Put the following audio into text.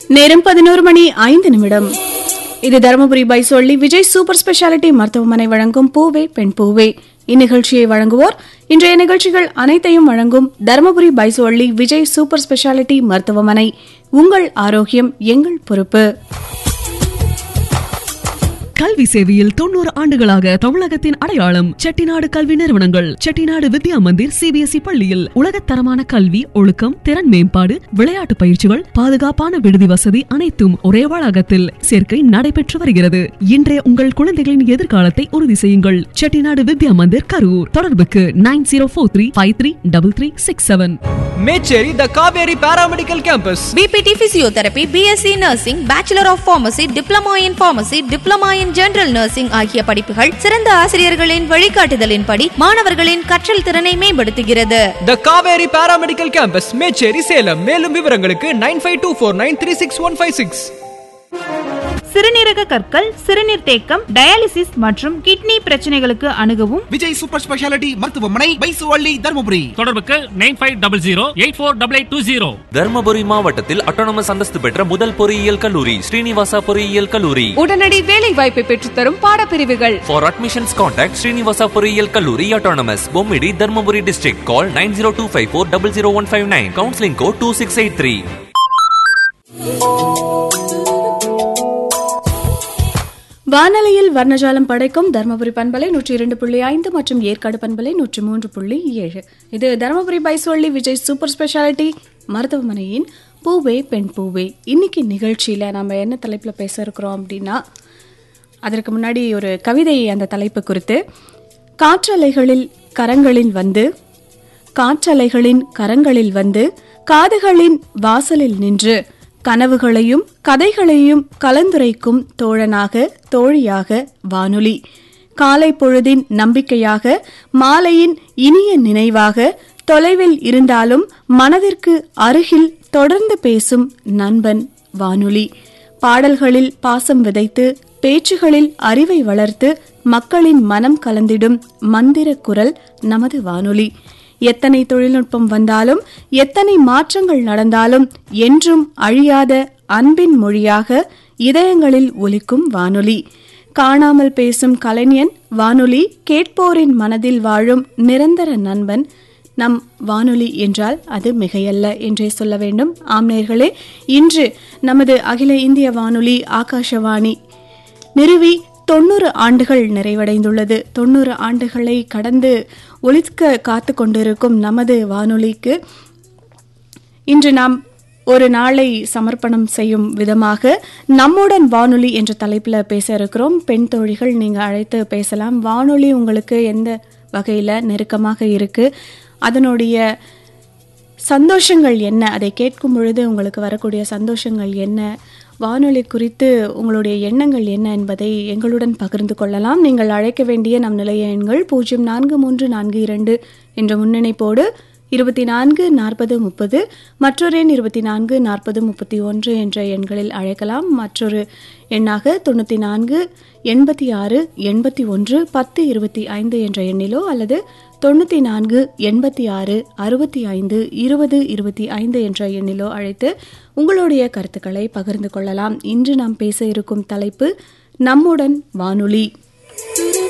நேரம் பதினோரு மணி ஐந்து நிமிடம் இது தருமபுரி பை சொல்லி விஜய் சூப்பர் ஸ்பெஷாலிட்டி மருத்துவமனை வழங்கும் பூவே பெண் பூவே இந்நிகழ்ச்சியை வழங்குவோர் இன்றைய நிகழ்ச்சிகள் அனைத்தையும் வழங்கும் தருமபுரி பை சொல்லி விஜய் சூப்பர் ஸ்பெஷாலிட்டி மருத்துவமனை உங்கள் ஆரோக்கியம் எங்கள் பொறுப்பு கல்வி சேவையில் தொண்ணூறு ஆண்டுகளாக தமிழகத்தின் அடையாளம் செட்டிநாடு கல்வி நிறுவனங்கள் செட்டிநாடு வித்யா மந்திர் சிபிஎஸ்இ பள்ளியில் உலகத்தரமான கல்வி ஒழுக்கம் திறன் மேம்பாடு விளையாட்டு பயிற்சிகள் பாதுகாப்பான விடுதி வசதி அனைத்தும் ஒரே வளாகத்தில் சேர்க்கை நடைபெற்று வருகிறது இன்றைய உங்கள் குழந்தைகளின் எதிர்காலத்தை உறுதி செய்யுங்கள் செட்டிநாடு வித்யா மந்திர் கரூர் தொடர்புக்கு nine zero four three five three double three six seven Mecheri the Kaveri paramedical campus BPT physiotherapy BSc nursing bachelor of pharmacy diploma in pharmacy diploma in general nursing ஆகிய படிப்புகள் சிறந்த ஆசிரியர்களின் வழிகாட்டுதலின்படி மாணவர்களின் கற்றல் திறனை மேம்படுத்துகிறது the Kaveri paramedical campus Mecheri Salem மேலும் விவரங்களுக்கு nine five two four nine three six one five six சிறுநீரக கற்கள் சிறுநீர் தேக்கம் டயாலிசிஸ் மற்றும் கிட்னி பிரச்சனைகளுக்கு அணுகவும் விஜய் சூப்பர் ஸ்பெஷாலிட்டி மருத்துவமனை பைசுவள்ளி தருமபுரி தொடர்புக்கு nine five double zero eight four double eight two zero Dharmapuri மாவட்டத்தில் அட்டானமஸ் அந்தஸ்து பெற்ற முதல் பொறியியல் கல்லூரி ஸ்ரீனிவாசா பொறியியல் கல்லூரி உடனடி வேலை வாய்ப்பை பெற்றுத்தரும் பாடப்பிரிவுகள் ஃபார் அட்மிஷன்ஸ் கான்டாக்ட் ஸ்ரீனிவாசா பொறியியல் கல்லூரி autonomous Bommidi Dharmapuri district call nine zero two five four double zero one five nine counselling code two six eight three வானொலியில் வர்ணஜாலம் படைக்கும் தருமபுரி பண்பலை நூற்றி இரண்டு புள்ளி ஐந்து மற்றும் ஏற்காடு பண்பலை நூற்றி மூன்று புள்ளி ஏழு இது தருமபுரி பைசோள்ளி விஜய் சூப்பர் ஸ்பெஷாலிட்டி மருத்துவமனையின் பூவே பெண் பூவே இன்னைக்கு நிகழ்ச்சியில் நம்ம என்ன தலைப்பில் பேச இருக்கிறோம் அப்படின்னா அதற்கு முன்னாடி ஒரு கவிதை அந்த தலைப்பு குறித்து காற்றலைகளில் கரங்களில் வந்து காற்றலைகளின் கரங்களில் வந்து காதுகளின் வாசலில் நின்று கனவுகளையும் கதைகளையும் கலந்துரைக்கும் தோழனாக தோழியாக வானொலி காலை பொழுதின் நம்பிக்கையாக மாலையின் இனிய நினைவாக தொலைவில் இருந்தாலும் மனதிற்கு அருகில் தொடர்ந்து பேசும் நண்பன் வானொலி பாடல்களில் பாசம் விதைத்து பேச்சுகளில் அறிவை வளர்த்து மக்களின் மனம் கலந்திடும் மந்திர குரல் நமது வானொலி எத்தனை தொழில்நுட்பம் வந்தாலும் எத்தனை மாற்றங்கள் நடந்தாலும் என்றும் அழியாத அன்பின் மொழியாக இதயங்களில் ஒலிக்கும் வானொலி காணாமல் பேசும் கலைஞன் வானொலி கேட்போரின் மனதில் வாழும் நிரந்தர நண்பன் நம் வானொலி என்றால் அது மிகையல்ல என்றே சொல்ல வேண்டும் ஆம்நேர்களே இன்று நமது அகில இந்திய வானொலி ஆகாஷவாணி நிறுவி தொண்ணூறு ஆண்டுகள் நிறைவடைந்துள்ளது தொண்ணூறு ஆண்டுகளை கடந்து ஒலிக்க காத்து கொண்டிருக்கும் நமது வானொலிக்கு இன்று நாம் ஒரு நாளை சமர்ப்பணம் செய்யும் விதமாக நம்முடன் வானொலி என்ற தலைப்பில் பேச இருக்கிறோம் பெண் தோழிகள் நீங்கள் அழைத்து பேசலாம் வானொலி உங்களுக்கு எந்த வகையில் நெருக்கமாக இருக்கு அதனுடைய சந்தோஷங்கள் என்ன அதை கேட்கும் பொழுது உங்களுக்கு வரக்கூடிய சந்தோஷங்கள் என்ன வானொலி குறித்து உங்களுடைய எண்ணங்கள் என்ன என்பதை எங்களுடன் பகிர்ந்து கொள்ளலாம் நீங்கள் அழைக்க வேண்டிய நம் நிலைய எண்கள் பூஜ்ஜியம் நான்கு மூன்று நான்கு இரண்டு என்ற முன்னிணைப்போடு இருபத்தி நான்கு நாற்பது முப்பது மற்றொரு எண் இருபத்தி நான்கு நாற்பது முப்பத்தி ஒன்று என்ற எண்களில் அழைக்கலாம் மற்றொரு எண்ணாக தொண்ணூற்றி நான்கு எண்பத்தி ஆறு எண்பத்தி ஒன்று பத்து இருபத்தி ஐந்து என்ற எண்ணிலோ அல்லது தொண்ணூற்றி நான்கு எண்பத்தி ஆறு அறுபத்தி ஐந்து இருபது இருபத்தி ஐந்து என்ற எண்ணிலோ அழைத்து உங்களுடைய கருத்துக்களை பகிர்ந்து கொள்ளலாம் இன்று நாம் பேச இருக்கும் தலைப்பு நம்முடன் வானொலி